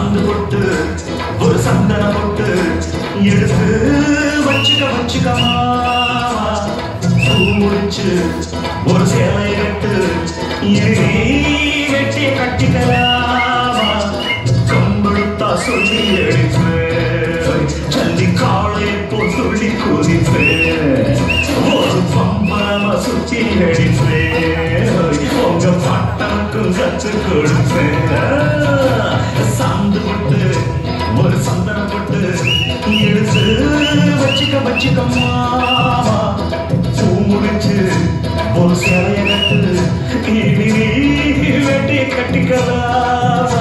சாந்து பொட்டு ஒரு சந்தன பொட்டு எடுத்து வச்சுக்க வச்சுக்கமா பூ முடிச்சு ஒரு சேலை கட்டு எரி வெட்டிய கட்டிக்கலாமா கம்பெடுத்தா சொல்லி எடுப்பேன் சந்தி காளையை போல் சொல்லி குதிப்பேன் ஒரு பம்பரமா சுத்தி அடிப்பேன் உங்க பட்டனுக்கும் கத்து கொடுப்பேன் சாந்து போட்டு ஒரு சந்தனம் போட்டு எடுத்து வச்சுக்க வச்சுக்க மாமா பூ முடிச்சு ஒரு சிலைய கட்டு இனி நீ வெட்டி கட்டிக்கலாம்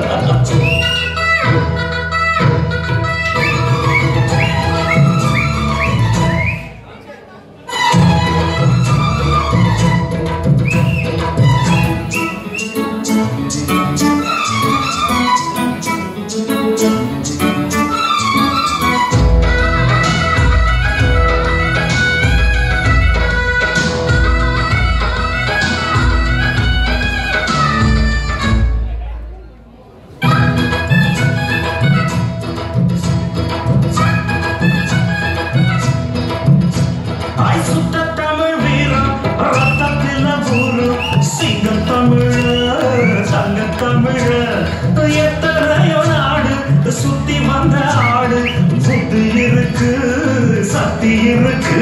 ஆய் சுத்த தமிழ் வீரம் ரத்தத்தில ஊரு சிங்க தமிழ் தங்க தமிழ் எத்தனையோ நாடு சுத்தி வந்த ஆடு புத்தி இருக்கு சக்தி இருக்கு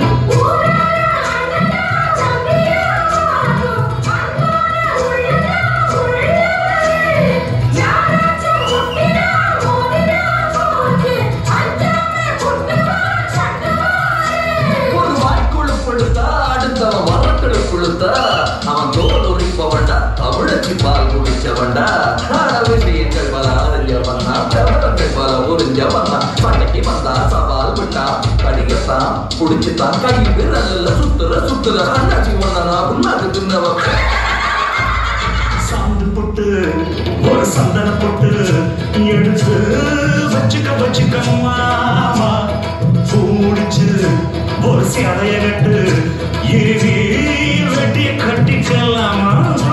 ஒரு வாய்க்குழு கொடுத்தா அடுத்தவன் வரக்குழு கொடுத்தா அவன் தோல் உரிப்பவன்டா தமிழச்சி பால் குடிச்சவன்டா ஆட விஷயங்கள் பல அறிஞ்சவன்னா தவறங்கள் பல உறிஞ்சவன்னா பட்டைக்கு வந்தா சவால் விட்டா கடிகத்தான் குடிச்சுத்தான் கை விரல்ல சுத்துற சுத்துற அண்ணாச்சி ஒன்னா உன்னாக்கு தின்னவன் சாந்து பொட்டு ஒரு சந்தன பொட்டு எடுத்து வச்சுக்க வச்சுக்க மாமா பூ முடிச்சு ஒரு சேலைய கட்டு இறுதி வெட்டிய கட்டிக்கலாமா